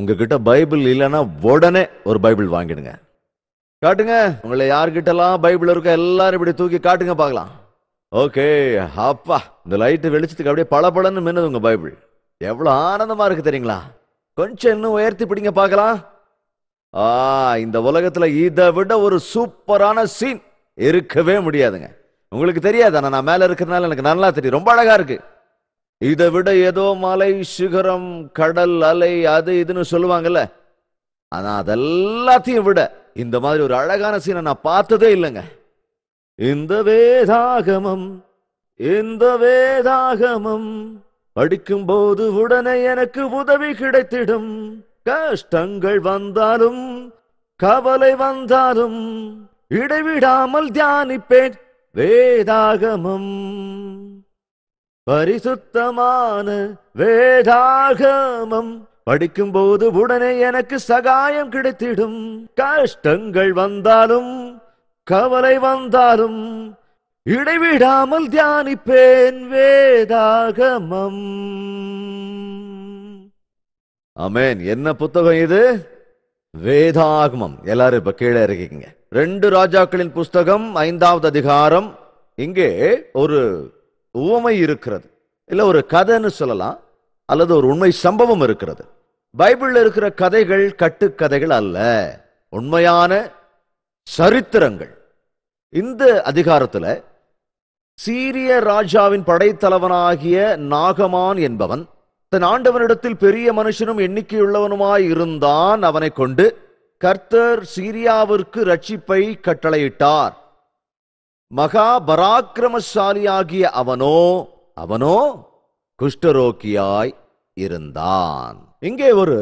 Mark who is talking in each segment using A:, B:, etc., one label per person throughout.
A: உங்ககிட்ட பைபிள் இல்லைன்னா உடனே ஒரு பைபிள் வாங்கிடுங்க காட்டுங்க உங்களை யார்கிட்டலாம் பைபிள் இருக்கோ எல்லாரும் இப்படி தூக்கி காட்டுங்க பார்க்கலாம் ஓகே அப்பா இந்த லைட்டு வெளிச்சத்துக்கு அப்படியே பளபளன்னு மின்னுது உங்க பைபிள் எவ்வளவு ஆனந்தமா இருக்கு தெரியுங்களா கொஞ்சம் இன்னும் உயர்த்தி பிடிங்க பார்க்கலாம் ஆ இந்த உலகத்துல இதை விட ஒரு சூப்பரான சீன் இருக்கவே முடியாதுங்க உங்களுக்கு தெரியாது ஆனா நான் மேல இருக்கிறதுனால எனக்கு நல்லா தெரியும் ரொம்ப அழகா இருக்கு இதை விட ஏதோ மலை சிகரம் கடல் அலை அது இதுன்னு சொல்லுவாங்கல்ல ஆனா அதெல்லாத்தையும் விட இந்த மாதிரி ஒரு அழகான சீனை நான் பார்த்ததே இல்லைங்க இந்த வேதாகமம் இந்த வேதாகமம் படிக்கும் போது உடனே எனக்கு உதவி கிடைத்திடும் கஷ்டங்கள் வந்தாலும் கவலை வந்தாலும் இடைவிடாமல் தியானிப்பேன் வேதாகமம் பரிசுத்தமான வேதாகமம் படிக்கும்போது உடனே எனக்கு சகாயம் கிடைத்திடும் கஷ்டங்கள் வந்தாலும் கவலை வந்தாலும் இடைவிடாமல் தியானிப்பேன் வேதாகமம் அமேன் என்ன புத்தகம் இது வேதாகமம் எல்லாரும் இப்ப கீழே இருக்கீங்க ரெண்டு ராஜாக்களின் புஸ்தகம் ஐந்தாவது அதிகாரம் இங்கே ஒரு உவமை இருக்கிறது இல்ல ஒரு கதைன்னு சொல்லலாம் அல்லது ஒரு உண்மை சம்பவம் இருக்கிறது பைபிள்ல இருக்கிற கதைகள் கட்டுக்கதைகள் அல்ல உண்மையான சரித்திரங்கள் இந்த அதிகாரத்துல சீரிய ராஜாவின் படைத்தலைவனாகிய நாகமான் என்பவன் தன் ஆண்டவனிடத்தில் பெரிய மனுஷனும் எண்ணிக்கையுள்ளவனுமாய் இருந்தான் அவனை கொண்டு கர்த்தர் சீரியாவிற்கு ரட்சிப்பை கட்டளையிட்டார் மகா பராக்கிரமசாலியாகிய அவனோ அவனோ குஷ்டரோக்கியாய் இருந்தான் இங்கே ஒரு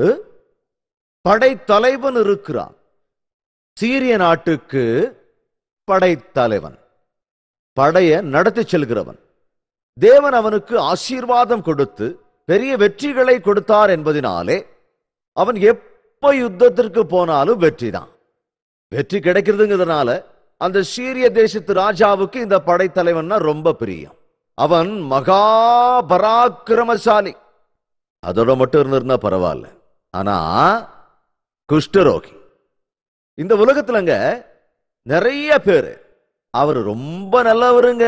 A: படைத்தலைவன் இருக்கிறான் சீரிய நாட்டுக்கு படைத்தலைவன் படைய நடத்தி செல்கிறவன் தேவன் அவனுக்கு ஆசீர்வாதம் கொடுத்து பெரிய வெற்றிகளை கொடுத்தார் என்பதினாலே அவன் எப்ப யுத்தத்திற்கு போனாலும் வெற்றிதான் வெற்றி கிடைக்கிறதுங்கிறதுனால அந்த சீரிய தேசத்து ராஜாவுக்கு இந்த படைத்தலைவன்னா ரொம்ப பிரியம் அவன் மகா பராக்கிரமசாலி அதோட மட்டும் இருந்திருந்தா பரவாயில்ல ஆனா குஷ்டரோகி இந்த உலகத்துலங்க நிறைய பேரு அவர் ரொம்ப நல்லவருங்க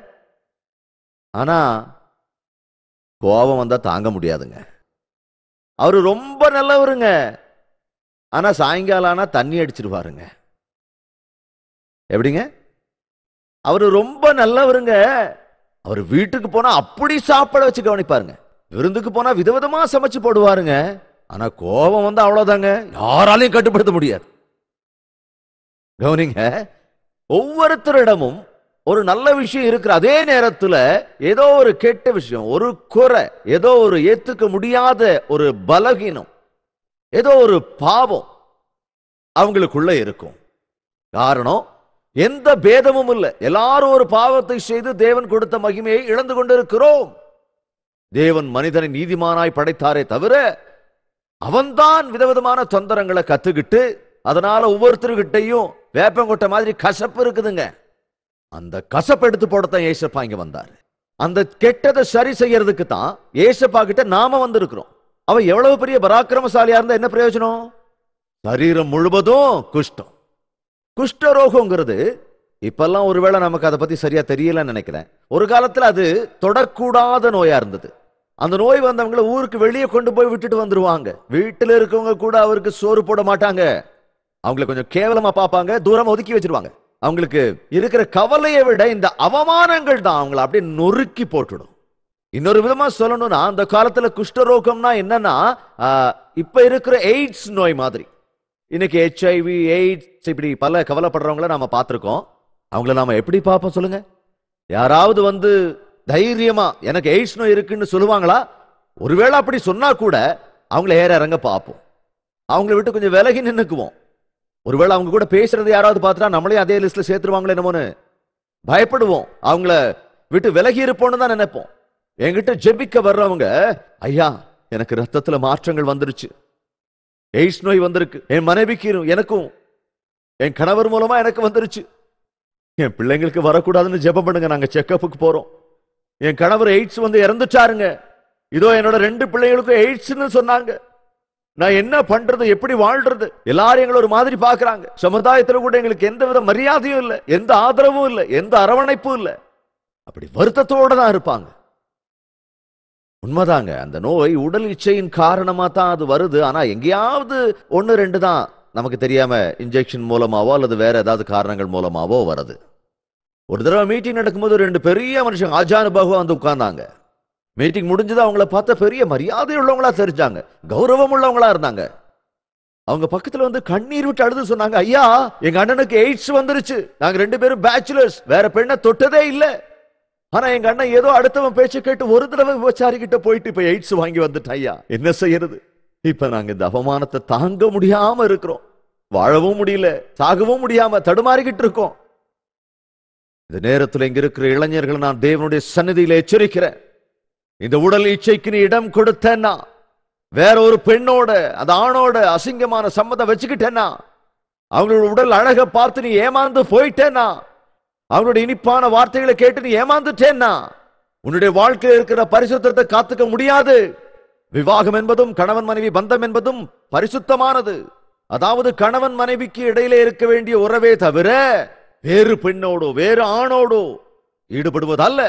A: ஆனா கோபம் வந்தா தாங்க முடியாதுங்க அவரு ரொம்ப நல்லவருங்க ஆனா சாயங்காலம் ஆனா தண்ணி அடிச்சிருவாருங்க எப்படிங்க அவரு ரொம்ப நல்லவருங்க அவர் வீட்டுக்கு போனா அப்படி சாப்பாடு வச்சு கவனிப்பாருங்க விருந்துக்கு போனா விதவிதமா சமைச்சு போடுவாருங்க ஆனா கோபம் வந்து அவ்வளவுதாங்க யாராலையும் கட்டுப்படுத்த முடியாது கவனிங்க ஒவ்வொருத்தரிடமும் ஒரு நல்ல விஷயம் இருக்கிற அதே நேரத்துல ஏதோ ஒரு கெட்ட விஷயம் ஒரு குறை ஏதோ ஒரு ஏத்துக்க முடியாத ஒரு பலகீனம் ஏதோ ஒரு பாவம் அவங்களுக்குள்ள இருக்கும் காரணம் எந்த பேதமும் இல்லை எல்லாரும் ஒரு பாவத்தை செய்து தேவன் கொடுத்த மகிமையை இழந்து கொண்டிருக்கிறோம் தேவன் மனிதனை நீதிமானாய் படைத்தாரே தவிர அவன்தான் விதவிதமான தொந்தரங்களை கத்துக்கிட்டு அதனால ஒவ்வொருத்தருக்கிட்டையும் வேப்பங்கொட்டை மாதிரி கசப்பு இருக்குதுங்க அந்த கசப்பு எடுத்து போடத்தான் ஏசப்பா இங்க வந்தாரு அந்த கெட்டதை சரி செய்யறதுக்கு தான் ஏசப்பா கிட்ட நாம வந்திருக்கிறோம் அவன் எவ்வளவு பெரிய பராக்கிரமசாலியா இருந்தா என்ன பிரயோஜனம் சரீரம் முழுவதும் குஷ்டம் குஷ்டரோகங்கிறது இப்பெல்லாம் ஒருவேளை நமக்கு அதை பத்தி சரியா தெரியலன்னு நினைக்கிறேன் ஒரு காலத்துல அது தொடக்கூடாத நோயா இருந்தது அந்த நோய் வந்தவங்கள ஊருக்கு வெளியே கொண்டு போய் விட்டுட்டு வந்துருவாங்க வீட்டுல இருக்கவங்க கூட அவருக்கு சோறு போட மாட்டாங்க அவங்கள கொஞ்சம் கேவலமா பார்ப்பாங்க தூரமா ஒதுக்கி வச்சிருவாங்க அவங்களுக்கு இருக்கிற கவலையை விட இந்த அவமானங்கள் தான் அவங்கள அப்படியே நொறுக்கி போட்டுடும் இன்னொரு விதமா சொல்லணும்னா அந்த காலத்துல குஷ்டரோகம்னா என்னன்னா ஆஹ், இப்ப இருக்கிற எய்ட்ஸ் நோய் மாதிரி இன்னைக்கு ஹெச்ஐவி எய்ட்ஸ் இப்படி பல கவலைப்படுறவங்கள நாம பார்த்திருக்கோம் அவங்கள நாம எப்படி பார்ப்போம் சொல்லுங்க யாராவது வந்து தைரியமா எனக்கு எய்ட்ஸ் நோய் இருக்குன்னு சொல்லுவாங்களா ஒருவேளை அப்படி சொன்னா கூட அவங்கள ஏற இறங்க பார்ப்போம் அவங்கள விட்டு கொஞ்சம் விலகி நின்னுக்குவோம் ஒருவேளை அவங்க கூட பேசுறது யாராவது பார்த்துட்டா நம்மளையும் அதே லிஸ்ட்ல சேர்த்துருவாங்களே என்னமோன்னு பயப்படுவோம் அவங்கள விட்டு விலகி இருப்போம்னு தான் நினைப்போம் என்கிட்ட ஜெபிக்க வர்றவங்க ஐயா எனக்கு ரத்தத்துல மாற்றங்கள் வந்துருச்சு எய்ட்ஸ் நோய் வந்திருக்கு என் மனைவிக்கு எனக்கும் என் கணவர் மூலமா எனக்கு வந்துருச்சு என் பிள்ளைங்களுக்கு வரக்கூடாதுன்னு ஜெபம் பண்ணுங்க நாங்க செக்கப்புக்கு போறோம் என் கணவர் எய்ட்ஸ் வந்து இறந்துட்டாருங்க இதோ என்னோட ரெண்டு பிள்ளைகளுக்கும் எய்ட்ஸ்னு சொன்னாங்க நான் என்ன பண்றது எப்படி வாழ்றது எல்லாரும் எங்களை ஒரு மாதிரி பாக்குறாங்க சமுதாயத்துல கூட எங்களுக்கு எந்த வித மரியாதையும் இல்லை எந்த ஆதரவும் இல்லை எந்த அரவணைப்பும் இல்லை அப்படி வருத்தத்தோட தான் இருப்பாங்க உண்மைதாங்க அந்த நோய் உடல் இச்சையின் காரணமா தான் அது வருது ஆனா எங்கேயாவது ஒன்னு ரெண்டு தான் நமக்கு தெரியாம இன்ஜெக்ஷன் மூலமாவோ அல்லது வேற ஏதாவது காரணங்கள் மூலமாவோ வருது ஒரு தடவை மீட்டிங் நடக்கும்போது ரெண்டு பெரிய மனுஷங்க ஆஜானுபாகுவா வந்து உட்கார்ந்தாங்க மீட்டிங் முடிஞ்சது அவங்கள பார்த்தா பெரிய மரியாதை உள்ளவங்களா தெரிஞ்சாங்க கௌரவம் உள்ளவங்களா இருந்தாங்க அவங்க பக்கத்துல வந்து கண்ணீர் விட்டு அழுது சொன்னாங்க ஐயா எங்க அண்ணனுக்கு எய்ட்ஸ் வந்துருச்சு நாங்க ரெண்டு பேரும் பேச்சுலர்ஸ் வேற பெண்ணை தொட்டதே இல்ல ஆனா எங்க அண்ணன் ஏதோ அடுத்தவன் பேச்ச கேட்டு ஒரு தடவை விபச்சாரி கிட்ட போயிட்டு இப்ப எய்ட்ஸ் வாங்கி வந்துட்டா ஐயா என்ன செய்யறது இப்ப நாங்க இந்த அவமானத்தை தாங்க முடியாம இருக்கிறோம் வாழவும் முடியல சாகவும் முடியாம தடுமாறிக்கிட்டு இருக்கோம் இந்த நேரத்துல இங்க இருக்கிற இளைஞர்களை நான் தேவனுடைய சந்நிதியில எச்சரிக்கிறேன் இந்த உடல் இச்சைக்கு நீ இடம் கொடுத்தேன்னா வேற ஒரு பெண்ணோட அந்த ஆணோட அசிங்கமான சம்மதம் வச்சுக்கிட்டேன்னா அவங்களோட உடல் அழக பார்த்து நீ ஏமாந்து போயிட்டேன்னா அவங்களுடைய இனிப்பான வார்த்தைகளை கேட்டு நீ ஏமாந்துட்டேன்னா உன்னுடைய வாழ்க்கையில் இருக்கிற பரிசுத்தத்தை காத்துக்க முடியாது விவாகம் என்பதும் கணவன் மனைவி பந்தம் என்பதும் பரிசுத்தமானது அதாவது கணவன் மனைவிக்கு இடையிலே இருக்க வேண்டிய உறவே தவிர வேறு பெண்ணோடோ வேறு ஆணோடோ ஈடுபடுவதல்ல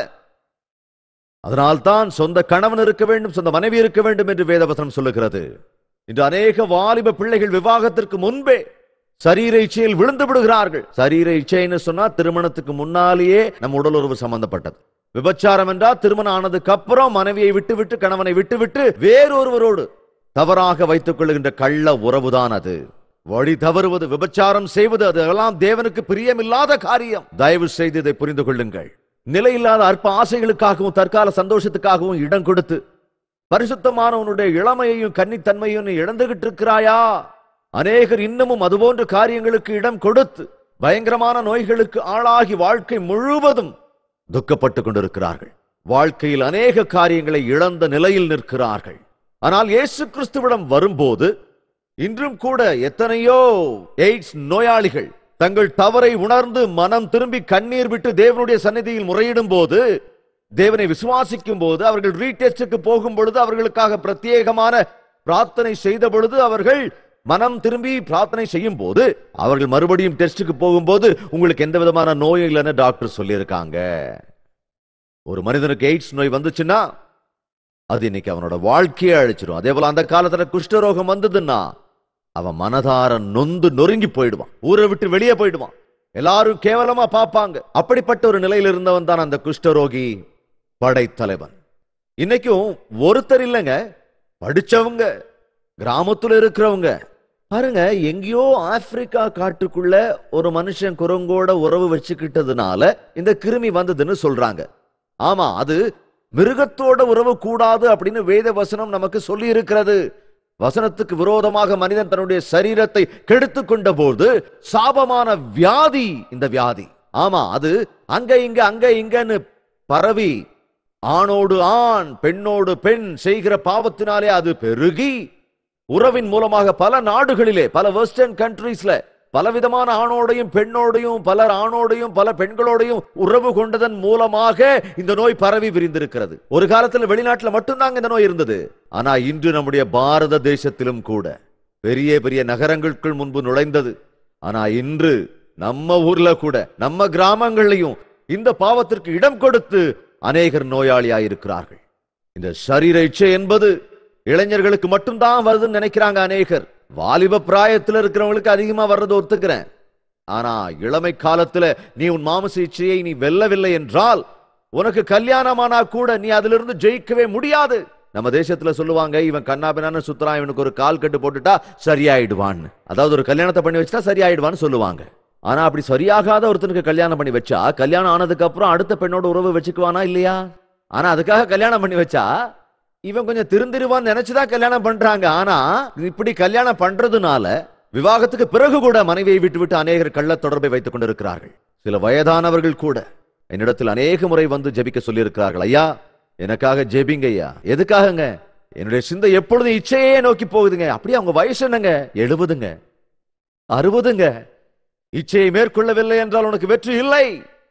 A: அதனால்தான் சொந்த கணவன் இருக்க வேண்டும் சொந்த மனைவி இருக்க வேண்டும் என்று வேதவசனம் சொல்லுகிறது இன்று அநேக வாலிப பிள்ளைகள் விவாகத்திற்கு முன்பே சரீர இச்சையில் விழுந்து விடுகிறார்கள் சரீர இச்சைன்னு சொன்னா திருமணத்துக்கு முன்னாலேயே நம்ம உடல் உறவு சம்பந்தப்பட்டது விபச்சாரம் என்றால் திருமணம் ஆனதுக்கு அப்புறம் மனைவியை விட்டுவிட்டு கணவனை விட்டுவிட்டு வேறொருவரோடு தவறாக வைத்துக் கொள்ளுகின்ற கள்ள உறவுதான் அது வழி தவறுவது விபச்சாரம் செய்வது அதெல்லாம் தேவனுக்கு பிரியமில்லாத காரியம் தயவு செய்து இதை புரிந்து கொள்ளுங்கள் நிலையில்லாத அற்ப ஆசைகளுக்காகவும் தற்கால சந்தோஷத்துக்காகவும் இடம் கொடுத்து பரிசுத்தமானவனுடைய இளமையையும் கன்னித்தன்மையும் நீ இழந்துகிட்டு இருக்கிறாயா அநேகர் இன்னமும் அதுபோன்ற காரியங்களுக்கு இடம் கொடுத்து பயங்கரமான நோய்களுக்கு ஆளாகி வாழ்க்கை முழுவதும் துக்கப்பட்டு கொண்டிருக்கிறார்கள் வாழ்க்கையில் அநேக காரியங்களை இழந்த நிலையில் நிற்கிறார்கள் ஆனால் இயேசு கிறிஸ்துவிடம் வரும்போது இன்றும் கூட எத்தனையோ எய்ட்ஸ் நோயாளிகள் தங்கள் தவறை உணர்ந்து மனம் திரும்பி கண்ணீர் விட்டு தேவனுடைய சந்நிதியில் முறையிடும் போது தேவனை விசுவாசிக்கும் போது அவர்கள் ரீடெஸ்டுக்கு போகும் பொழுது அவர்களுக்காக பிரத்யேகமான பிரார்த்தனை செய்த பொழுது அவர்கள் மனம் திரும்பி பிரார்த்தனை செய்யும் போது அவர்கள் மறுபடியும் டெஸ்டுக்கு போகும்போது உங்களுக்கு எந்த விதமான நோயும் இல்லைன்னு டாக்டர் சொல்லியிருக்காங்க ஒரு மனிதனுக்கு எய்ட்ஸ் நோய் வந்துச்சுன்னா அது இன்னைக்கு அவனோட வாழ்க்கையை அழிச்சிடும் அதே போல அந்த காலத்துல குஷ்டரோகம் வந்ததுன்னா அவன் மனதார நொந்து நொறுங்கி போயிடுவான் ஊரை விட்டு வெளியே போயிடுவான் எல்லாரும் கேவலமா பார்ப்பாங்க அப்படிப்பட்ட ஒரு நிலையில் இருந்தவன் தான் அந்த குஷ்டரோகி படைத்தலைவன் இன்னைக்கும் ஒருத்தர் இல்லைங்க படிச்சவங்க கிராமத்துல இருக்கிறவங்க பாருங்க எங்கேயோ ஆப்பிரிக்கா காட்டுக்குள்ள ஒரு மனுஷன் குரங்கோட உறவு வச்சுக்கிட்டதுனால இந்த கிருமி வந்ததுன்னு சொல்றாங்க ஆமா அது மிருகத்தோட உறவு கூடாது அப்படின்னு வேத வசனம் நமக்கு சொல்லி இருக்கிறது வசனத்துக்கு விரோதமாக மனிதன் தன்னுடைய சரீரத்தை கெடுத்து கொண்ட போது சாபமான வியாதி இந்த வியாதி ஆமா அது அங்க இங்க அங்க இங்கன்னு பரவி ஆணோடு ஆண் பெண்ணோடு பெண் செய்கிற பாவத்தினாலே அது பெருகி உறவின் மூலமாக பல நாடுகளிலே பல வெஸ்டர்ன் கண்ட்ரீஸ்ல பலவிதமான ஆணோடையும் பெண்ணோடையும் பலர் ஆணோடையும் பல பெண்களோடையும் உறவு கொண்டதன் மூலமாக இந்த நோய் பரவி விரிந்திருக்கிறது ஒரு காலத்துல வெளிநாட்டுல மட்டும்தாங்க இந்த நோய் இருந்தது ஆனா இன்று நம்முடைய பாரத தேசத்திலும் கூட பெரிய பெரிய நகரங்களுக்குள் முன்பு நுழைந்தது ஆனா இன்று நம்ம ஊர்ல கூட நம்ம கிராமங்கள்லையும் இந்த பாவத்திற்கு இடம் கொடுத்து அநேகர் நோயாளியாயிருக்கிறார்கள் இந்த சரீர இச்சை என்பது இளைஞர்களுக்கு மட்டும்தான் வருதுன்னு நினைக்கிறாங்க அநேகர் வாலிப பிராயத்துல இருக்கிறவங்களுக்கு அதிகமா வர்றது ஒத்துக்கிறேன் ஆனா இளமை காலத்துல நீ உன் மாமச இச்சையை நீ வெல்லவில்லை என்றால் உனக்கு கல்யாணமானா கூட நீ அதிலிருந்து ஜெயிக்கவே முடியாது நம்ம தேசத்துல சொல்லுவாங்க இவன் கண்ணாபினான்னு சுத்துறான் இவனுக்கு ஒரு கால் கட்டு போட்டுட்டா சரியாயிடுவான்னு அதாவது ஒரு கல்யாணத்தை பண்ணி வச்சுட்டா சரியாயிடுவான்னு சொல்லுவாங்க ஆனா அப்படி சரியாகாத ஒருத்தனுக்கு கல்யாணம் பண்ணி வச்சா கல்யாணம் ஆனதுக்கு அப்புறம் அடுத்த பெண்ணோட உறவு வச்சுக்குவானா இல்லையா ஆனா அதுக்காக கல்யாணம் பண்ணி வச்சா இவன் கொஞ்சம் திருந்திருவான்னு நினைச்சுதான் கல்யாணம் பண்றாங்க ஆனா இப்படி கல்யாணம் பண்றதுனால விவாகத்துக்கு பிறகு கூட மனைவியை விட்டு விட்டு அநேகர் கள்ள தொடர்பை வைத்துக் கொண்டிருக்கிறார்கள் சில வயதானவர்கள் கூட என்னிடத்தில் அநேக முறை வந்து ஜெபிக்க சொல்லியிருக்கிறார்கள் ஐயா எனக்காக ஜெபிங்க ஐயா எதுக்காகங்க என்னுடைய சிந்தை எப்பொழுதும் இச்சையே நோக்கி போகுதுங்க அப்படியே அவங்க வயசு என்னங்க எழுபதுங்க அறுபதுங்க இச்சையை மேற்கொள்ளவில்லை என்றால் உனக்கு வெற்றி இல்லை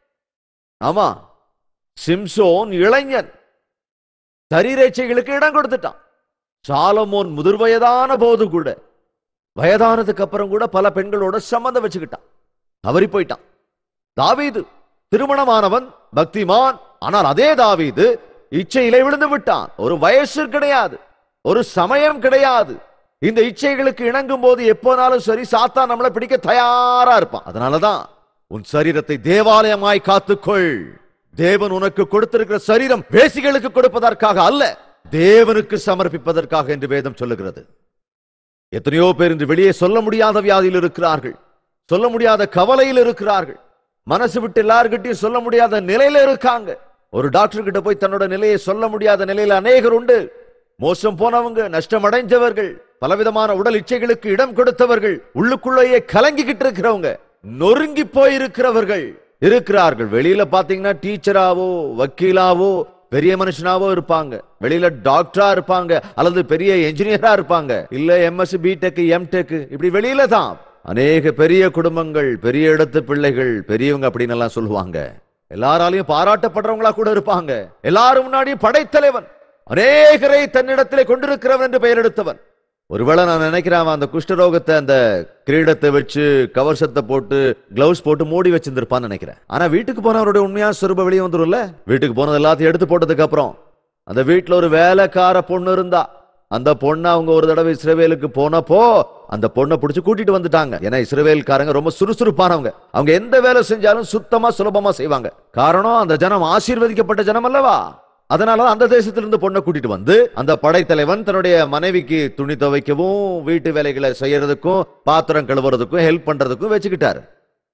A: ஆமா சிம்சோன் இளைஞன் சரீரேச்சைகளுக்கு இடம் கொடுத்துட்டான் சாலமோன் முதிர் வயதான போது கூட வயதானதுக்கு அப்புறம் கூட பல பெண்களோட சம்மந்தம் வச்சுக்கிட்டான் தவறி போயிட்டான் தாவீது திருமணமானவன் பக்திமான் ஆனால் அதே தாவீது இச்சையிலே விழுந்து விட்டான் ஒரு வயசு கிடையாது ஒரு சமயம் கிடையாது இந்த இச்சைகளுக்கு இணங்கும் போது எப்போனாலும் சரி சாத்தான் நம்மளை பிடிக்க தயாரா இருப்பான் அதனாலதான் உன் சரீரத்தை தேவாலயமாய் காத்துக்கொள் தேவன் உனக்கு கொடுத்திருக்கிற சரீரம் வேசிகளுக்கு கொடுப்பதற்காக அல்ல தேவனுக்கு சமர்ப்பிப்பதற்காக என்று வேதம் சொல்லுகிறது எத்தனையோ பேர் இன்று வெளியே சொல்ல முடியாத வியாதியில் இருக்கிறார்கள் சொல்ல முடியாத கவலையில் இருக்கிறார்கள் மனசு விட்டு எல்லார்கிட்டயும் சொல்ல முடியாத நிலையில இருக்காங்க ஒரு டாக்டர் கிட்ட போய் தன்னோட நிலையை சொல்ல முடியாத நிலையில அநேகர் உண்டு மோசம் போனவங்க நஷ்டம் அடைஞ்சவர்கள் பலவிதமான உடல் இச்சைகளுக்கு இடம் கொடுத்தவர்கள் உள்ளுக்குள்ளேயே கலங்கிக்கிட்டு இருக்கிறவங்க நொறுங்கி போயிருக்கிறவர்கள் இருக்கிறார்கள் வெளியில பாத்தீங்கன்னா டீச்சராவோ வக்கீலாவோ பெரிய மனுஷனாவோ இருப்பாங்க வெளியில டாக்டரா இருப்பாங்க அல்லது பெரிய என்ஜினியரா இருப்பாங்க இல்ல எம்எஸ் பிடெக் எம்டெக் இப்படி வெளியில தான் அநேக பெரிய குடும்பங்கள் பெரிய இடத்து பிள்ளைகள் பெரியவங்க அப்படின்னு எல்லாம் சொல்லுவாங்க எல்லாராலையும் பாராட்டப்படுறவங்களா கூட இருப்பாங்க எல்லாரும் முன்னாடியும் படைத்தலைவன் அநேகரை தன்னிடத்திலே கொண்டிருக்கிறவன் என்று பெயர் எடுத்தவன் ஒருவேளை நான் நினைக்கிறேன் அவன் அந்த குஷ்டரோகத்தை அந்த கிரீடத்தை வச்சு கவர்சத்தை போட்டு கிளவுஸ் போட்டு மூடி வச்சிருந்திருப்பான்னு நினைக்கிறேன் ஆனா வீட்டுக்கு போனவருடைய உண்மையா சொருப வெளியே வந்துரும்ல வீட்டுக்கு போனது எல்லாத்தையும் எடுத்து போட்டதுக்கு அப்புறம் அந்த வீட்டுல ஒரு வேலைக்கார பொண்ணு இருந்தா அந்த பொண்ணு அவங்க ஒரு தடவை இஸ்ரவேலுக்கு போனப்போ அந்த பொண்ணை பிடிச்சு கூட்டிட்டு வந்துட்டாங்க ஏன்னா இஸ்ரவேல்காரங்க ரொம்ப சுறுசுறுப்பானவங்க அவங்க எந்த வேலை செஞ்சாலும் சுத்தமா சுலபமா செய்வாங்க காரணம் அந்த ஜனம் ஆசீர்வதிக்கப்பட்ட ஜனம் அல்லவா அதனால அந்த தேசத்திலிருந்து பொண்ணை கூட்டிட்டு வந்து அந்த படைத்தலைவன் தன்னுடைய மனைவிக்கு துணி துவைக்கவும் வீட்டு வேலைகளை செய்யறதுக்கும் பாத்திரம் கழுவுறதுக்கும் ஹெல்ப் பண்றதுக்கும் வச்சுக்கிட்டாரு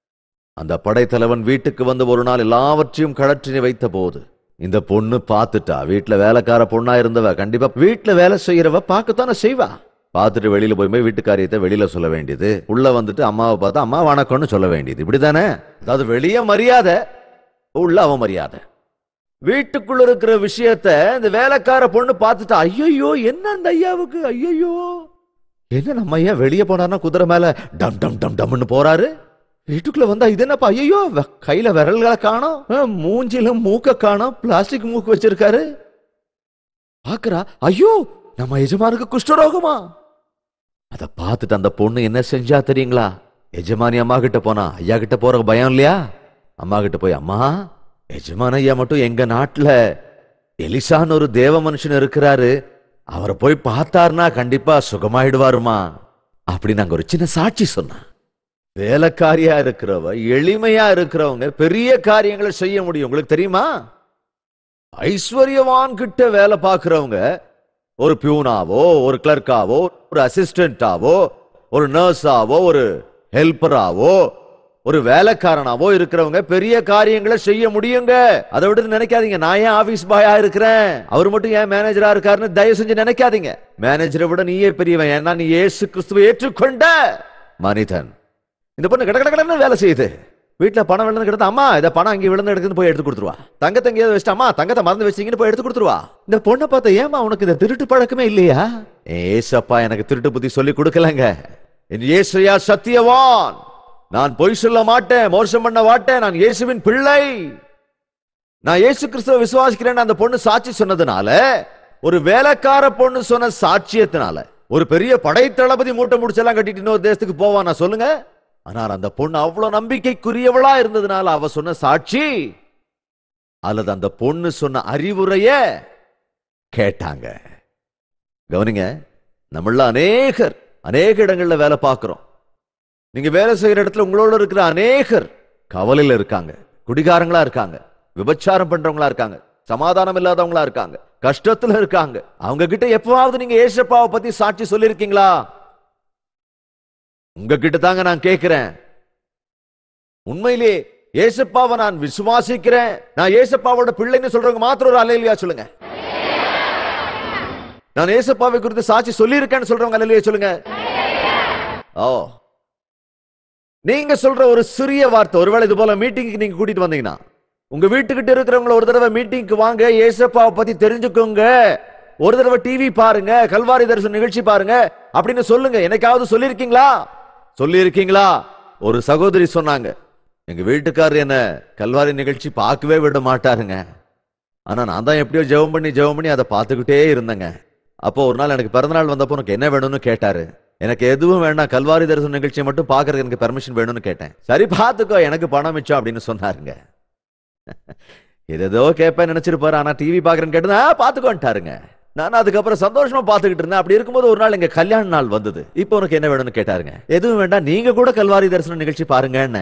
A: அந்த படைத்தலைவன் வீட்டுக்கு வந்து ஒரு நாள் எல்லாவற்றையும் கழற்றி வைத்த போது இந்த பொண்ணு பார்த்துட்டா வீட்டுல வேலைக்கார பொண்ணா இருந்தவ கண்டிப்பா வீட்டுல வேலை செய்யறவ பார்க்கத்தானே செய்வா பார்த்துட்டு வெளியில போய் போய் வீட்டுக்காரியத்தை வெளியில சொல்ல வேண்டியது உள்ள வந்துட்டு அம்மாவை பார்த்தா அம்மா வணக்கம்னு சொல்ல வேண்டியது இப்படிதானே அதாவது வெளியே மரியாதை உள்ள அவன் மரியாதை வீட்டுக்குள்ள இருக்கிற விஷயத்த இந்த வேலைக்கார பொண்ணு பார்த்துட்டா ஐயோ என்ன அந்த ஐயாவுக்கு ஐயோ என்ன நம்ம ஐயா வெளியே போனார்னா குதிரை மேல டம் டம் டம் டம்னு போறாரு வீட்டுக்குள்ள வந்தா இது என்னப்பா ஐயோ கையில விரல்களை காணோம் ஆ, மூஞ்சில மூக்க காணோம் பிளாஸ்டிக் மூக்கு வச்சிருக்காரு பாக்குறா ஐயோ நம்ம எஜமானுக்கு குஷ்டரோகமா அத பார்த்துட்டு அந்த பொண்ணு என்ன செஞ்சா தெரியுங்களா எஜமானி அம்மா கிட்ட போனா ஐயா கிட்ட போற பயம் இல்லையா அம்மா கிட்ட போய் அம்மா எஜமான ஐயா மட்டும் எங்க நாட்டுல எலிசான்னு ஒரு தேவ மனுஷன் இருக்கிறாரு அவரை போய் பார்த்தாருன்னா கண்டிப்பா சுகமாயிடுவாருமா அப்படின்னு அங்க ஒரு சின்ன சாட்சி சொன்னா வேலைக்காரியா இருக்கிறவ எளிமையா இருக்கிறவங்க பெரிய காரியங்களை செய்ய முடியும் உங்களுக்கு தெரியுமா ஐஸ்வர்யவான் கிட்ட வேலை பார்க்கிறவங்க ஒரு பியூனாவோ ஒரு கிளர்க்காவோ ஒரு அசிஸ்டன்டாவோ ஒரு நர்ஸாவோ ஒரு ஹெல்ப்பராவோ ஒரு வேலைக்காரனாவோ இருக்கிறவங்க பெரிய காரியங்களை செய்ய முடியுங்க அதை விட்டு நினைக்காதீங்க நான் ஏன் ஆபீஸ் பாயா இருக்கிறேன் அவர் மட்டும் ஏன் மேனேஜரா இருக்காருன்னு தயவு செஞ்சு நினைக்காதீங்க மேனேஜரை விட நீயே பெரியவன் ஏன்னா நீ இயேசு கிறிஸ்துவை ஏற்றுக்கொண்ட மனிதன் இந்த பொண்ணு கட கட கடன்னு வேலை செய்யுது வீட்டுல பணம் விழுந்து கிடந்து அம்மா இதை பணம் அங்கே விழுந்து எடுக்குன்னு போய் எடுத்து கொடுத்துருவா தங்கத்தை எங்கேயாவது வச்சுட்டு அம்மா தங்கத்தை மறந்து வச்சீங்கன்னு போய் எடுத்து கொடுத்துருவா இந்த பொண்ணை பார்த்த ஏமா உனக்கு இந்த திருட்டு பழக்கமே இல்லையா ஏசப்பா எனக்கு திருட்டு புத்தி சொல்லி கொடுக்கலங்க என் ஏசையா சத்தியவான் நான் பொய் சொல்ல மாட்டேன் மோசம் பண்ண மாட்டேன் நான் இயேசுவின் பிள்ளை நான் இயேசு கிறிஸ்துவ விசுவாசிக்கிறேன்னு அந்த பொண்ணு சாட்சி சொன்னதுனால ஒரு வேலைக்கார பொண்ணு சொன்ன சாட்சியத்தினால ஒரு பெரிய படை தளபதி மூட்டை முடிச்செல்லாம் கட்டிட்டு இன்னொரு தேசத்துக்கு போவானா சொல்லுங்க ஆனால் அந்த பொண்ணு அவ்வளவு நம்பிக்கைக்குரியவளா இருந்ததுனால அவ சொன்ன சாட்சி அல்லது அந்த பொண்ணு சொன்ன அறிவுரைய கேட்டாங்க கவனிங்க நம்மள அநேகர் அநேக இடங்கள்ல வேலை பார்க்கிறோம் நீங்க வேலை செய்யற இடத்துல உங்களோட இருக்கிற அநேகர் கவலையில இருக்காங்க குடிகாரங்களா இருக்காங்க விபச்சாரம் பண்றவங்களா இருக்காங்க சமாதானம் இல்லாதவங்களா இருக்காங்க கஷ்டத்துல இருக்காங்க அவங்க கிட்ட எப்பவாவது நீங்க ஏசப்பாவை பத்தி சாட்சி சொல்லிருக்கீங்களா உங்ககிட்ட தாங்க நான் கேட்கிறேன் உண்மையிலே ஏசப்பாவை நான் விசுவாசிக்கிறேன் நான் ஏசப்பாவோட பிள்ளைன்னு சொல்றவங்க மாத்திரம் ஒரு அலையிலியா சொல்லுங்க நான் ஏசப்பாவை குறித்து சாட்சி சொல்லியிருக்கேன்னு சொல்றவங்க அலையிலியா சொல்லுங்க ஓ நீங்க சொல்ற ஒரு சிறிய வார்த்தை ஒருவேளை இது போல மீட்டிங்க்கு நீங்க கூட்டிட்டு வந்தீங்கன்னா உங்க வீட்டுக்கிட்ட இருக்கிறவங்கள ஒரு தடவை மீட்டிங்க்கு வாங்க ஏசப்பாவை பத்தி தெரிஞ்சுக்கோங்க ஒரு தடவை டிவி பாருங்க கல்வாரி தரிசன நிகழ்ச்சி பாருங்க அப்படின்னு சொல்லுங்க என்னைக்காவது சொல்லியிருக்கீங்களா சொல்லியிருக்கீங்களா ஒரு சகோதரி சொன்னாங்க எங்க வீட்டுக்காரர் என்ன கல்வாரி நிகழ்ச்சி பார்க்கவே விட மாட்டாருங்க ஆனா நான் தான் எப்படியோ ஜெபம் பண்ணி ஜெபம் பண்ணி அதை பார்த்துக்கிட்டே இருந்தேங்க அப்போ ஒரு நாள் எனக்கு பிறந்தநாள் வந்தப்போ உனக்கு என்ன வேணும்னு கேட்டாரு எனக்கு எதுவும் வேண்டாம் கல்வாரி தரிசன நிகழ்ச்சியை மட்டும் பார்க்கறதுக்கு எனக்கு பெர்மிஷன் வேணும்னு கேட்டேன் சரி பார்த்துக்கோ எனக்கு பணம் மிச்சம் அப்படின்னு சொன்னாருங்க ஏதோ கேட்பேன் நினைச்சிருப்பாரு ஆனா டிவி பாக்குறேன்னு கேட்டு பாத்துக்கோன்ட்டாருங்க நான் அதுக்கப்புறம் சந்தோஷமா பாத்துக்கிட்டு இருந்தேன் அப்படி இருக்கும்போது ஒரு நாள் எங்க கல்யாண நாள் வந்தது இப்போ உனக்கு என்ன வேணும்னு கேட்டாருங்க எதுவும் வேண்டாம் நீங்க கூட கல்வாரி தரிசன நிகழ்ச்சி பாருங்கன்னு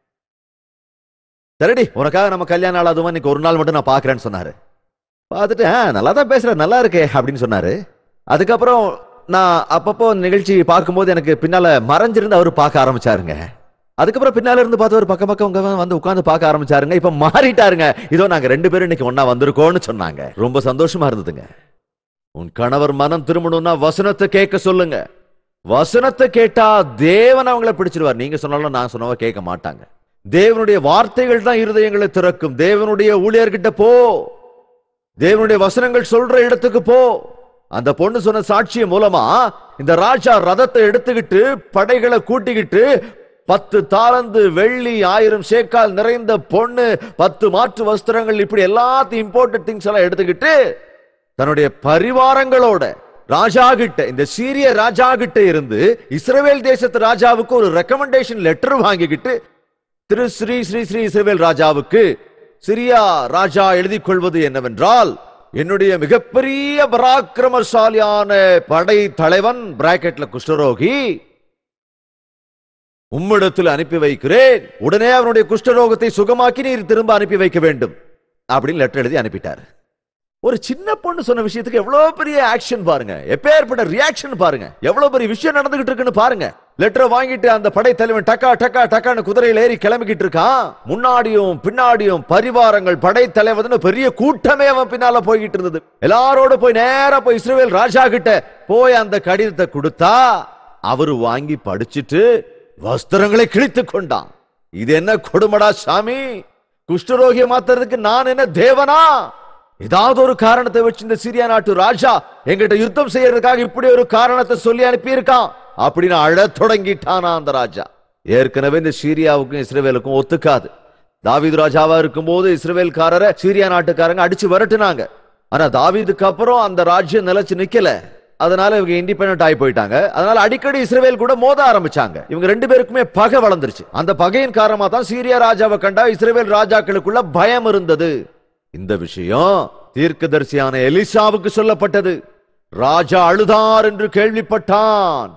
A: சரிடி உனக்காக நம்ம கல்யாண நாள் அதுவும் இன்னைக்கு ஒரு நாள் மட்டும் நான் பாக்குறேன்னு சொன்னாரு பார்த்துட்டு "ஆ, நல்லா தான் பேசுற நல்லா இருக்கே அப்படின்னு சொன்னாரு அதுக்கப்புறம் நான் அப்பப்போ நிகழ்ச்சி பார்க்கும்போது எனக்கு பின்னால மறைஞ்சிருந்து அவர் பார்க்க ஆரம்பிச்சாருங்க அதுக்கப்புறம் பின்னால இருந்து பார்த்து ஒரு பக்கம் பக்கம் உங்க வந்து உட்கார்ந்து பார்க்க ஆரம்பிச்சாருங்க இப்ப மாறிட்டாருங்க இதோ நாங்க ரெண்டு பேரும் இன்னைக்கு ஒண்ணா வந்திருக்கோம்னு சொன்னாங்க ரொம்ப சந்தோஷமா இருந்ததுங்க உன் கணவர் மனம் திரும்பணும்னா வசனத்தை கேட்க சொல்லுங்க வசனத்தை கேட்டா தேவன் அவங்கள பிடிச்சிருவார் நீங்க சொன்னாலும் நான் சொன்னவ கேட்க மாட்டாங்க தேவனுடைய வார்த்தைகள் தான் இருதயங்களை திறக்கும் தேவனுடைய ஊழியர்கிட்ட போ தேவனுடைய வசனங்கள் சொல்ற இடத்துக்கு போ அந்த பொண்ணு சொன்ன சாட்சியம் மூலமா இந்த ராஜா ரதத்தை எடுத்துக்கிட்டு படைகளை கூட்டிக்கிட்டு பத்து தாளந்து வெள்ளி ஆயிரம் சேக்கால் நிறைந்த பொண்ணு பத்து மாற்று வஸ்திரங்கள் இப்படி எல்லாத்தையும் இம்போர்ட்டட் திங்ஸ் எல்லாம் எடுத்துக்கிட்டு தன்னுடைய பரிவாரங்களோட ராஜா கிட்ட இந்த சீரிய ராஜா கிட்ட இருந்து இஸ்ரவேல் தேசத்து ராஜாவுக்கு ஒரு ரெக்கமெண்டேஷன் லெட்டர் வாங்கிக்கிட்டு திரு ஸ்ரீ ஸ்ரீ ஸ்ரீ இஸ்ரவேல் ராஜாவுக்கு சிரியா ராஜா எழுதிக் கொள்வது என்னவென்றால் என்னுடைய மிகப்பெரிய பராக்கிரமசாலியான படை தலைவன் பிராக்கெட்ல குஷ்டரோகி உம்மிடத்தில் அனுப்பி வைக்கிறேன் உடனே அவனுடைய குஷ்டரோகத்தை சுகமாக்கி நீர் திரும்ப அனுப்பி வைக்க வேண்டும் அப்படின்னு லெட்டர் எழுதி அனுப்பிட்டார் ஒரு சின்ன பொண்ணு சொன்ன விஷயத்துக்கு எவ்வளவு பெரிய ஆக்ஷன் பாருங்க எப்பேற்பட்ட ரியாக்ஷன் பாருங்க எவ்வளவு பெரிய விஷயம் நடந்துகிட்டு இருக்குன்னு பாருங்க லெட்டரை வாங்கிட்டு அந்த படை தலைவன் டக்கா டக்கா டக்கான்னு குதிரையில ஏறி கிளம்பிக்கிட்டு இருக்கான் முன்னாடியும் பின்னாடியும் பரிவாரங்கள் படை தலைவர்னு பெரிய கூட்டமே அவன் பின்னால போய்கிட்டு இருந்தது எல்லாரோட போய் நேரா போய் இஸ்ரவேல் ராஜா கிட்ட போய் அந்த கடிதத்தை கொடுத்தா அவரு வாங்கி படிச்சிட்டு வஸ்திரங்களை கிழித்துக் கொண்டான் இது என்ன கொடுமடா சாமி குஷ்டரோகிய மாத்துறதுக்கு நான் என்ன தேவனா ஏதாவது ஒரு காரணத்தை வச்சு இந்த சிரியா நாட்டு ராஜா எங்கிட்ட யுத்தம் செய்யறதுக்காக இப்படி ஒரு காரணத்தை சொல்லி அனுப்பியிருக்கான் அப்படின்னு அழத் தொடங்கிட்டானா அந்த ராஜா ஏற்கனவே இந்த சீரியாவுக்கும் இஸ்ரேவேலுக்கும் ஒத்துக்காது தாவீது ராஜாவா இருக்கும்போது இஸ்ரேவேல்காரரை சீரியா நாட்டுக்காரங்க அடிச்சு விரட்டுனாங்க ஆனா தாவீதுக்கு அப்புறம் அந்த ராஜ்யம் நிலைச்சு நிக்கல அதனால இவங்க இண்டிபெண்டன்ட் ஆகி போயிட்டாங்க அதனால அடிக்கடி இஸ்ரேல் கூட மோத ஆரம்பிச்சாங்க இவங்க ரெண்டு பேருக்குமே பகை வளர்ந்துருச்சு அந்த பகையின் காரணமா தான் சீரியா ராஜாவை கண்டா இஸ்ரேல் ராஜாக்களுக்குள்ள பயம் இருந்தது இந்த விஷயம் தீர்க்கதரிசியான எலிசாவுக்கு சொல்லப்பட்டது ராஜா அழுதார் என்று கேள்விப்பட்டான்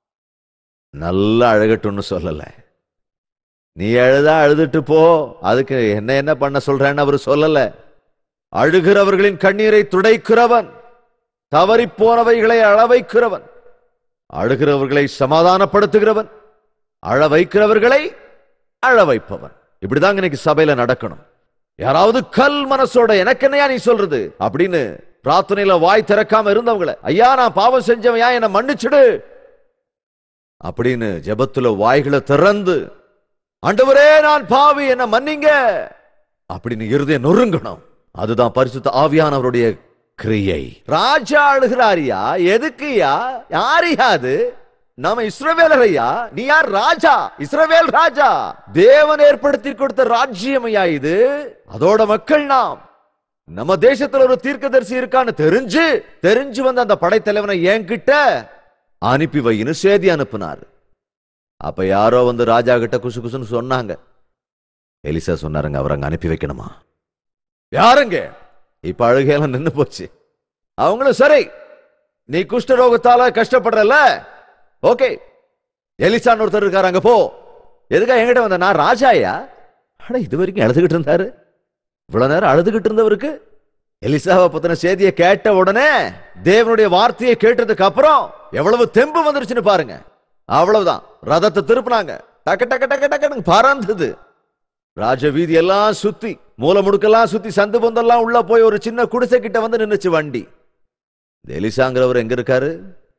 A: நல்ல அழகட்டும்னு சொல்லல நீ அழுதா அழுதுட்டு போ அதுக்கு என்ன என்ன பண்ண சொல்றேன்னு அவர் சொல்லல அழுகிறவர்களின் கண்ணீரை துடைக்கிறவன் தவறி போனவைகளை அழ வைக்கிறவன் அழுகிறவர்களை சமாதானப்படுத்துகிறவன் அழ வைக்கிறவர்களை அழ வைப்பவன் இப்படிதாங்க இன்னைக்கு சபையில நடக்கணும் யாராவது கல் மனசோட எனக்கு என்னையா நீ சொல்றது அப்படின்னு பிரார்த்தனையில வாய் திறக்காம இருந்தவங்கள ஐயா நான் பாவம் செஞ்சவன் ஏன் என்னை மன்னிச்சிடு அப்படின்னு ஜெபத்துல வாய்களை திறந்து ஆண்டவரே நான் பாவி என்ன மன்னிங்க அப்படின்னு இருதயம் நொறுங்கணும் அதுதான் பரிசுத்த ஆவியானவருடைய கிரியை ராஜா அழுகிறாரியா எதுக்குயா யாரியா அது நாம இஸ்ரவேலரையா நீ யார் ராஜா இஸ்ரவேல் ராஜா தேவன் ஏற்படுத்தி கொடுத்த ராஜ்யம் ஐயா இது அதோட மக்கள் நாம் நம்ம தேசத்துல ஒரு தீர்க்கதரிசி இருக்கான்னு தெரிஞ்சு தெரிஞ்சு வந்த அந்த படைத்தலைவனை என்கிட்ட அனுப்பி வைன்னு செய்தி அனுப்புனாரு அப்ப யாரோ வந்து ராஜா கிட்ட குசு குசுன்னு சொன்னாங்க எலிசா சொன்னாருங்க அவர் அங்க அனுப்பி வைக்கணுமா யாருங்க இப்ப அழுகையெல்லாம் நின்னு போச்சு அவங்களும் சரி நீ குஷ்டரோகத்தால கஷ்டப்படுறல ஓகே எலிசான்னு ஒருத்தர் இருக்காரு அங்க போ எதுக்கா என்கிட்ட வந்த நான் ராஜாயா அட இது வரைக்கும் அழுதுகிட்டு இருந்தாரு இவ்வளவு நேரம் அழுதுகிட்டு இருந்தவருக்கு எலிசாவை பத்தின செய்தியை கேட்ட உடனே தேவனுடைய வார்த்தையை கேட்டதுக்கு அப்புறம் எவ்வளவு தெம்பு வந்துருச்சுன்னு பாருங்க அவ்வளவுதான் ரதத்தை திருப்பினாங்க டக்கு டக்கு டக்கு டக்குன்னு பறந்தது ராஜ வீதி எல்லாம் சுத்தி மூல முடுக்கெல்லாம் சுத்தி சந்து பொந்தெல்லாம் உள்ள போய் ஒரு சின்ன குடிசை கிட்ட வந்து நின்னுச்சு வண்டி இந்த எலிசாங்கிறவர் எங்க இருக்காரு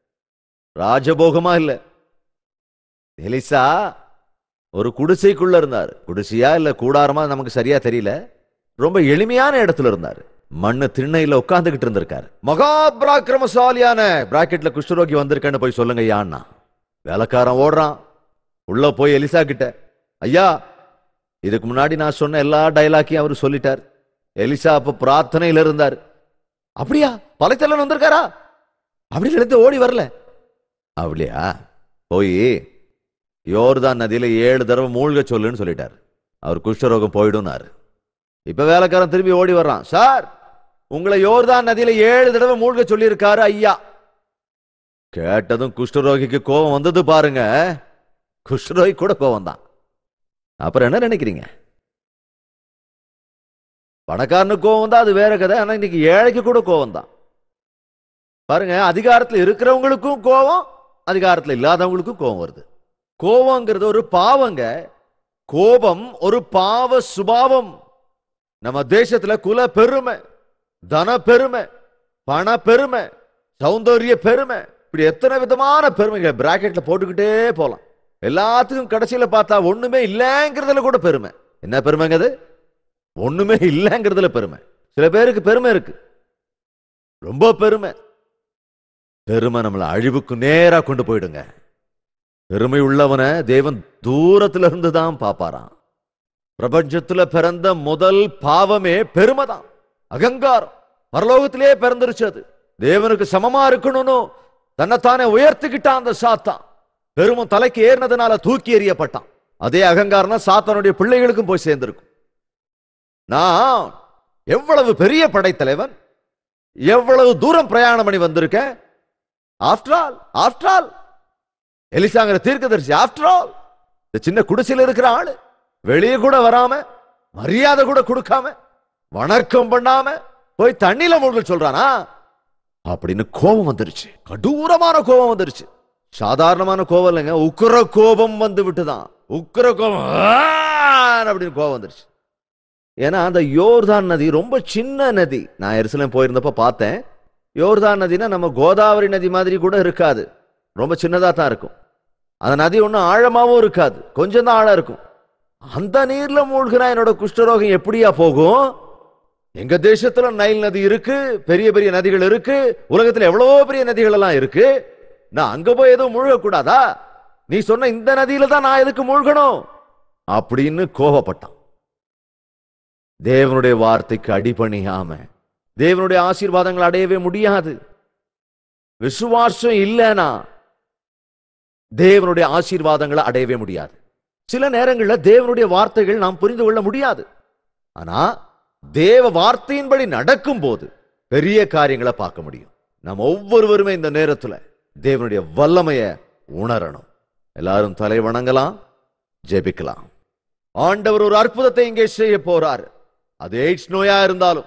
A: ராஜபோகமா இல்ல எலிசா ஒரு குடிசைக்குள்ள இருந்தார் குடிசையா இல்ல கூடாரமா நமக்கு சரியா தெரியல ரொம்ப எளிமையான இடத்துல இருந்தாரு மண்ணு திண்ணையில உட்கார்ந்துகிட்டு இருந்திருக்காரு மகா பராக்கிரமசாலியான பிராக்கெட்ல குஷ்டரோகி வந்திருக்கேன்னு போய் சொல்லுங்க ஐயான்னா வேலைக்காரன் ஓடுறான் உள்ள போய் எலிசா கிட்ட ஐயா இதுக்கு முன்னாடி நான் சொன்ன எல்லா டைலாக்கையும் அவர் சொல்லிட்டார் எலிசா அப்ப பிரார்த்தனையில இருந்தார் அப்படியா பலைத்தலன் வந்திருக்காரா அப்படி நினைத்து ஓடி வரல அப்படியா போய் யோர்தான் நதியில ஏழு தடவை மூழ்க சொல்லுன்னு சொல்லிட்டார் அவர் குஷ்டரோகம் போயிடும்னாரு இப்ப வேலைக்காரன் திரும்பி ஓடி வர்றான் சார் உங்களை யோர்தான் நதியில ஏழு தடவை மூழ்க சொல்லியிருக்காரு ஐயா கேட்டதும் குஷ்டரோகிக்கு கோபம் வந்தது பாருங்க குஷ்டரோகி கூட கோபம் தான் அப்புறம் என்ன நினைக்கிறீங்க பணக்காரனுக்கு கோவம் தான் அது வேற கதை ஆனா இன்னைக்கு ஏழைக்கு கூட கோவம் தான் பாருங்க அதிகாரத்துல இருக்கிறவங்களுக்கும் கோவம் அதிகாரத்துல இல்லாதவங்களுக்கும் கோவம் வருது கோவங்கிறது ஒரு பாவங்க கோபம் ஒரு பாவ சுபாவம் நம்ம தேசத்துல குல பெருமை தன பெருமை பண பெருமை சௌந்தரிய பெருமை இப்படி எத்தனை விதமான பெருமைகள் பிராக்கெட்ல போட்டுக்கிட்டே போலாம் எல்லாத்துக்கும் கடைசியில பார்த்தா ஒண்ணுமே இல்லைங்கிறதுல கூட பெருமை என்ன பெருமைங்க அது ஒண்ணுமே இல்லைங்கிறதுல பெருமை சில பேருக்கு பெருமை இருக்கு ரொம்ப பெருமை பெருமை நம்மளை அழிவுக்கு நேரா கொண்டு போயிடுங்க பெருமை உள்ளவனை தேவன் தூரத்துல இருந்து தான் பாப்பாராம் பிரபஞ்சத்துல பிறந்த முதல் பாவமே பெருமை தான் அகங்காரம் பரலோகத்திலே பிறந்துருச்சு அது தேவனுக்கு சமமா இருக்கணும்னு தன்னைத்தானே உயர்த்திக்கிட்டான் அந்த சாத்தான் பெருமை தலைக்கு ஏறினதுனால தூக்கி எறியப்பட்டான் அதே அகங்காரம் தான் சாத்தானுடைய பிள்ளைகளுக்கும் போய் சேர்ந்திருக்கும் நான் எவ்வளவு பெரிய படைத்தலைவன் எவ்வளவு தூரம் பிரயாணம் பண்ணி வந்திருக்கேன் ஆஃப்டர் ஆல் ஆஃப்டர் ஆல் எலிசாங்கிற தீர்க்கதரிசி ஆஃப்டர் ஆல் இந்த சின்ன குடிசையில் இருக்கிற ஆளு வெளியே கூட வராம மரியாதை கூட கொடுக்காம வணக்கம் பண்ணாம போய் தண்ணியில மூழ்க சொல்றானா அப்படின்னு கோபம் வந்துருச்சு கடூரமான கோபம் வந்துருச்சு சாதாரணமான கோபம் இல்லைங்க உக்கிர கோபம் வந்து விட்டுதான் உக்கிர கோபம் ஆ! அப்படின்னு கோபம் வந்துருச்சு ஏன்னா அந்த யோர்தான் நதி ரொம்ப சின்ன நதி நான் எருசலேம் போயிருந்தப்ப பார்த்தேன் யோர்தான் நதினா நம்ம கோதாவரி நதி மாதிரி கூட இருக்காது ரொம்ப சின்னதா தான் இருக்கும் அந்த நதி ஒன்றும் ஆழமாவும் இருக்காது கொஞ்சம் தான் ஆழம் இருக்கும் அந்த நீர்ல மூழ்கினா என்னோட குஷ்டரோகம் எப்படியா போகும் எங்க தேசத்துல நைல் நதி இருக்கு பெரிய பெரிய நதிகள் இருக்கு உலகத்துல எவ்வளவோ பெரிய நதிகள் எல்லாம் இருக்கு நான் அங்க போய் எதுவும் மூழ்க கூடாதா நீ சொன்ன இந்த நதியில தான் நான் எதுக்கு மூழ்கணும் அப்படின்னு கோபப்பட்டான் தேவனுடைய வார்த்தைக்கு அடிபணியாம தேவனுடைய ஆசீர்வாதங்கள் அடையவே முடியாது விசுவாசம் இல்லைனா தேவனுடைய ஆசீர்வாதங்களை அடையவே முடியாது சில நேரங்கள்ல தேவனுடைய வார்த்தைகள் நாம் புரிந்து கொள்ள முடியாது ஆனா தேவ வார்த்தையின்படி நடக்கும் போது பெரிய காரியங்களை பார்க்க முடியும் நாம் ஒவ்வொருவருமே இந்த நேரத்துல தேவனுடைய வல்லமைய உணரணும் எல்லாரும் தலை வணங்கலாம் ஜெபிக்கலாம் ஆண்டவர் ஒரு அற்புதத்தை இங்கே செய்ய போறாரு அது எய்ட்ஸ் நோயா இருந்தாலும்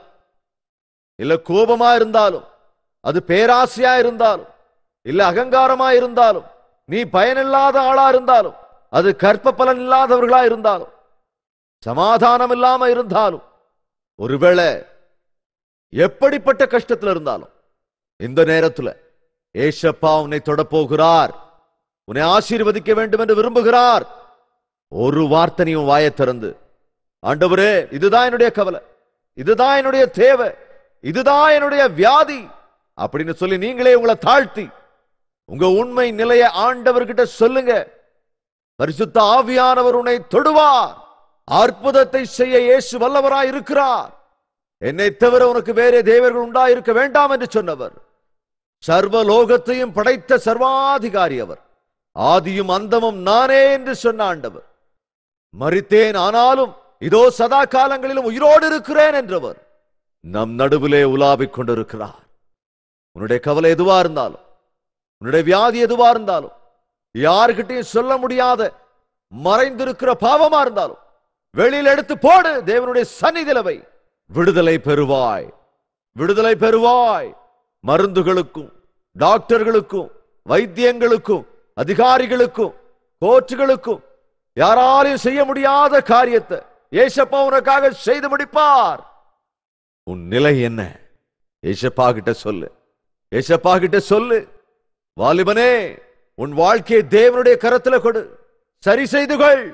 A: இல்ல கோபமா இருந்தாலும் அது பேராசையா இருந்தாலும் இல்ல அகங்காரமா இருந்தாலும் நீ பயனில்லாத ஆளா இருந்தாலும் அது கற்ப பலன் இல்லாதவர்களா இருந்தாலும் சமாதானம் இல்லாம இருந்தாலும் ஒருவேளை எப்படிப்பட்ட கஷ்டத்துல இருந்தாலும் இந்த நேரத்துல ஏசப்பா உன்னை தொடப் போகிறார் உன்னை ஆசீர்வதிக்க வேண்டும் என்று விரும்புகிறார் ஒரு வார்த்தை நீ உன் வாயைத் திறந்து ஆண்டவரே இதுதான் என்னுடைய கவலை இதுதான் என்னுடைய தேவை இதுதான் என்னுடைய வியாதி அப்படின்னு சொல்லி நீங்களே உங்களை தாழ்த்தி உங்க உண்மை நிலையை ஆண்டவர்கிட்ட சொல்லுங்க பரிசுத்த ஆவியானவர் உன்னை தொடுவார் அற்புதத்தை செய்ய இயேசு வல்லவராய் இருக்கிறார் என்னை தவிர உனக்கு வேறே தேவர்கள் உண்டா இருக்க வேண்டாம் என்று சொன்னவர் சர்வ லோகத்தையும் படைத்த சர்வாதிகாரி அவர் ஆதியும் அந்தமும் நானே என்று சொன்ன ஆண்டவர் மரித்தேன் ஆனாலும் இதோ சதா காலங்களிலும் உயிரோடு இருக்கிறேன் என்றவர் நம் நடுவிலே உலாவிக் கொண்டிருக்கிறார் உன்னுடைய கவலை எதுவா இருந்தாலும் உன்னுடைய வியாதி எதுவா இருந்தாலும் யாருக்கிட்டையும் சொல்ல முடியாத மறைந்திருக்கிற பாவமா இருந்தாலும் வெளியில எடுத்து போடு தேவனுடைய சந்நிதிலவை விடுதலை பெறுவாய் விடுதலை பெறுவாய் மருந்துகளுக்கும் டாக்டர்களுக்கும் வைத்தியங்களுக்கும் அதிகாரிகளுக்கும் கோர்ட்டுகளுக்கும் யாராலையும் செய்ய முடியாத காரியத்தை ஏசப்பா உனக்காக செய்து முடிப்பார் உன் நிலை என்ன ஏசப்பா கிட்ட சொல்லு ஏசப்பா கிட்ட சொல்லு வாலிபனே உன் வாழ்க்கையை தேவனுடைய கரத்துல கொடு சரி செய்து கொள்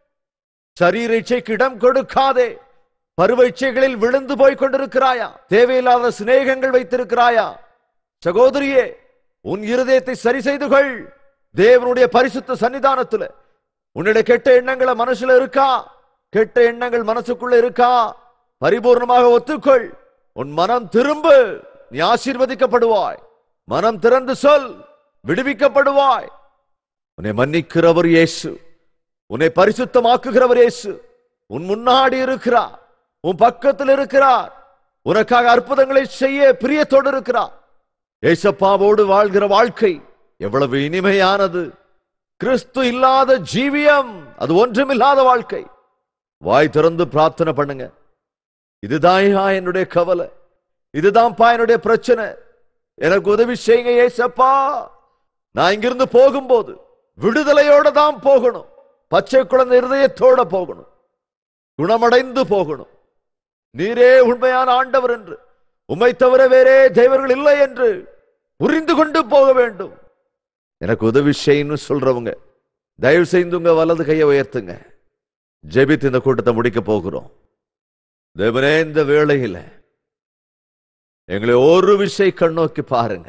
A: சரீர இச்சைக்கு இடம் கொடுக்காதே பருவ இச்சைகளில் விழுந்து போய் கொண்டிருக்கிறாயா தேவையில்லாத சிநேகங்கள் வைத்திருக்கிறாயா சகோதரியே உன் இருதயத்தை சரி செய்து கொள் தேவனுடைய பரிசுத்த சன்னிதானத்துல உன்னுடைய கெட்ட எண்ணங்களை மனசுல இருக்கா கெட்ட எண்ணங்கள் மனசுக்குள்ள இருக்கா பரிபூர்ணமாக ஒத்துக்கொள் உன் மனம் திரும்பு நீ ஆசீர்வதிக்கப்படுவாய் மனம் திறந்து சொல் விடுவிக்கப்படுவாய் உன்னை மன்னிக்கிறவர் இயேசு உன்னை பரிசுத்தமாக்குகிறவர் இயேசு உன் முன்னாடி இருக்கிறார் உன் பக்கத்தில் இருக்கிறார் உனக்காக அற்புதங்களை செய்ய பிரியத்தோடு இருக்கிறார் ஏசப்பாவோடு வாழ்கிற வாழ்க்கை எவ்வளவு இனிமையானது கிறிஸ்து இல்லாத ஜீவியம் அது ஒன்றுமில்லாத வாழ்க்கை வாய் திறந்து பிரார்த்தனை பண்ணுங்க இதுதான் என்னுடைய கவலை இதுதான்ப்பா என்னுடைய பிரச்சனை எனக்கு உதவி செய்யுங்க ஏசப்பா நான் இங்கிருந்து போகும்போது விடுதலையோட தான் போகணும் பச்சை குழந்தை இருதயத்தோட போகணும் குணமடைந்து போகணும் நீரே உண்மையான ஆண்டவர் என்று உம்மை தவிர வேறே தெய்வர்கள் இல்லை என்று புரிந்து கொண்டு போக வேண்டும் எனக்கு உதவி செய்யணும் சொல்றவங்க தயவு செய்து உங்க வலது கையை உயர்த்துங்க ஜெபித்து இந்த கூட்டத்தை முடிக்க போகிறோம் தேவனே இந்த வேளையில எங்களை ஒரு விஷய கண்ணோக்கி பாருங்க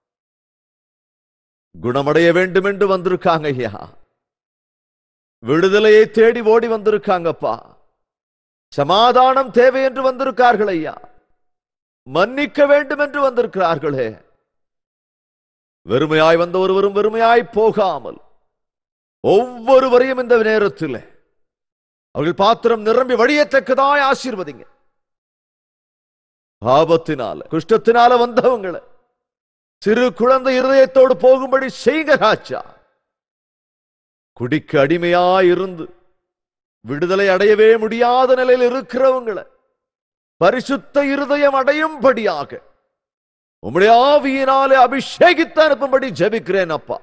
A: குணமடைய வேண்டும் என்று வந்திருக்காங்க ஐயா விடுதலையை தேடி ஓடி வந்திருக்காங்கப்பா சமாதானம் தேவை என்று வந்திருக்கார்கள் ஐயா மன்னிக்க வேண்டும் என்று வந்திருக்கிறார்களே வெறுமையாய் வந்த ஒருவரும் வெறுமையாய் போகாமல் ஒவ்வொருவரையும் இந்த நேரத்தில் அவர்கள் பாத்திரம் நிரம்பி வழியத்தக்கதாய் ஆசீர்வதிங்க ஆபத்தினால குஷ்டத்தினால வந்தவங்களை சிறு குழந்தை இருதயத்தோடு போகும்படி செய்க ராஜா குடிக்கு அடிமையாய் இருந்து விடுதலை அடையவே முடியாத நிலையில் இருக்கிறவங்களை பரிசுத்த இருதயம் அடையும்படியாக உம்முடைய ஆவியினாலே அபிஷேகித்து அனுப்பும்படி ஜெபிக்கிறேன் அப்பா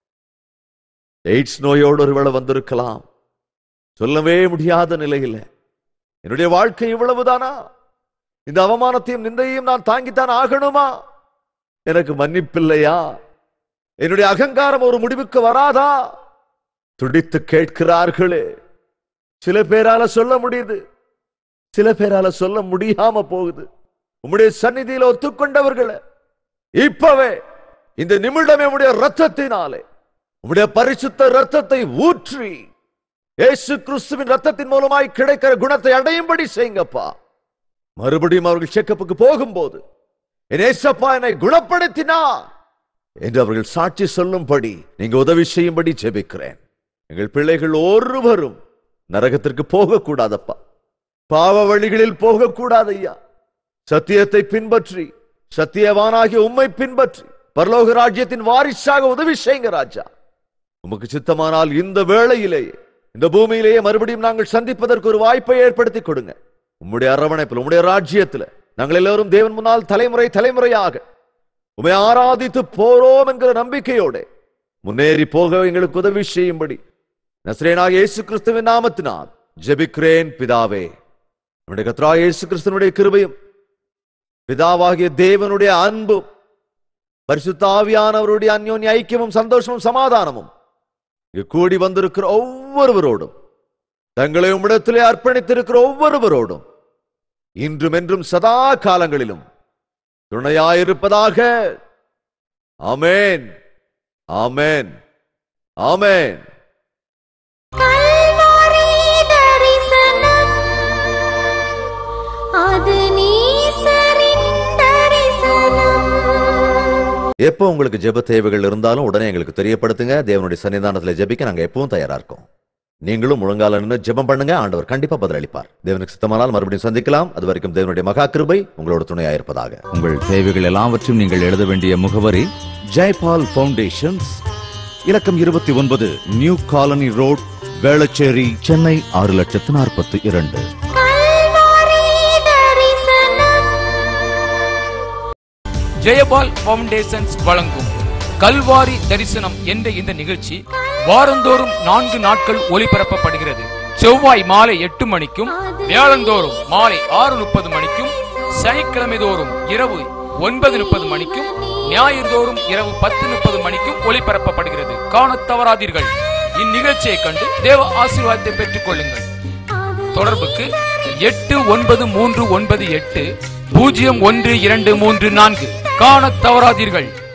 A: எய்ட்ஸ் நோயோடு ஒருவேளை வந்திருக்கலாம் சொல்லவே முடியாத நிலையில என்னுடைய வாழ்க்கை இவ்வளவுதானா இந்த அவமானத்தையும் நிந்தையும் நான் தாங்கித்தான் ஆகணுமா எனக்கு மன்னிப்பில்லையா என்னுடைய அகங்காரம் ஒரு முடிவுக்கு வராதா துடித்து கேட்கிறார்களே சில பேரால சொல்ல முடியுது சில பேரால சொல்ல முடியாம போகுது உம்முடைய சந்நிதியில ஒத்துக்கொண்டவர்களே இப்பவே இந்த நிமிடமே உம்முடைய ரத்தத்தினாலே உம்முடைய பரிசுத்த ரத்தத்தை ஊற்றி இயேசு கிறிஸ்துவின் ரத்தத்தின் மூலமாய் கிடைக்கிற குணத்தை அடையும்படி செய்யுங்கப்பா மறுபடியும் அவர்கள் செக்கப்புக்கு போகும்போது என் ஏசப்பா என்னை குணப்படுத்தினார் என்று அவர்கள் சாட்சி சொல்லும்படி நீங்க உதவி செய்யும்படி ஜெபிக்கிறேன் எங்கள் பிள்ளைகள் ஒருவரும் நரகத்திற்கு போகக்கூடாதப்பா பாவ வழிகளில் போகக்கூடாது ஐயா சத்தியத்தை பின்பற்றி சத்தியவானாகிய உம்மை பின்பற்றி பரலோக ராஜ்யத்தின் வாரிசாக உதவி செய்யுங்க ராஜா உமக்கு சித்தமானால் இந்த வேளையிலேயே இந்த பூமியிலேயே மறுபடியும் நாங்கள் சந்திப்பதற்கு ஒரு வாய்ப்பை ஏற்படுத்தி கொடுங்க உம்முடைய அரவணைப்பில் உம்முடைய ராஜ்யத்தில் நாங்கள் எல்லோரும் தேவன் முன்னால் தலைமுறை தலைமுறையாக உமை ஆராதித்து போறோம் என்கிற நம்பிக்கையோடு முன்னேறி போக எங்களுக்கு உதவி செய்யும்படி நஸ்ரேனாக இயேசு கிறிஸ்துவின் நாமத்தினால் ஜெபிக்கிறேன் பிதாவே நம்முடைய கத்ரா இயேசு கிறிஸ்துவனுடைய கிருபையும் பிதாவாகிய தேவனுடைய அன்பும் பரிசுத்த ஆவியானவருடைய அந்யோன்ய ஐக்கியமும் சந்தோஷமும் சமாதானமும் இங்கு கூடி வந்திருக்கிற ஒவ்வொருவரோடும் தங்களை உம்மிடத்திலே அர்ப்பணித்திருக்கிற ஒவ்வொருவரோடும் இன்றும் என்றும் சதா காலங்களிலும் துணையாயிருப்பதாக ஆமென் ஆமென் ஆமென்
B: கல்வாரி தரிசனம் அது நீசரின் தரிசனம்
A: எப்போ உங்களுக்கு ஜெப தேவைகள் இருந்தாலும் உடனே எங்களுக்கு தெரியப்படுத்துங்க தேவனுடைய சன்னிதானத்துல ஜெபிக்க நாங்க எப்பவும் தயாரா இருக்கோம் நீங்களும் முழங்கால நின்று ஜெபம் பண்ணுங்க ஆண்டவர் கண்டிப்பா பதிலளிப்பார் தேவனுக்கு சித்தமானால் மறுபடியும் சந்திக்கலாம் அது வரைக்கும் தேவனுடைய மகா கிருபை உங்களோட துணையாயிருப்பதாக
C: உங்கள் தேவைகள் எல்லாவற்றையும் நீங்கள் எழுத வேண்டிய முகவரி ஜெய்பால் ஃபவுண்டேஷன்ஸ் இலக்கம் இருபத்தி ஒன்பது new colony road Velachery Chennai ஆறு லட்சத்து நாற்பத்தி இரண்டு
B: கல்வாரி தரிசனம்
D: ஜெயபால் பவுண்டேஷன்ஸ் வழங்கும் கல்வாரி தரிசனம் என்ற இந்த நிகழ்ச்சி வாரந்தோறும் நான்கு நாட்கள் ஒளிபரப்பப்படுகிறது செவ்வாய் மாலை எட்டு மணிக்கும் வியாழந்தோறும் மாலை ஆறு முப்பது மணிக்கும் சனிக்கிழமை தோறும் இரவு ஒன்பது முப்பது மணிக்கும் ஞாயிறு தோறும் இரவு பத்து முப்பது மணிக்கும் ஒளிபரப்பப்படுகிறது காணத் தவறாதீர்கள் இந்நிகழ்ச்சியை கண்டு தேவ ஆசீர்வாதத்தை பெற்றுக் கொள்ளுங்கள் தொடர்புக்கு எட்டு ஒன்பது மூன்று ஒன்பது எட்டு பூஜ்ஜியம் ஒன்று இரண்டு மூன்று நான்கு காணத் தவறாதீர்கள்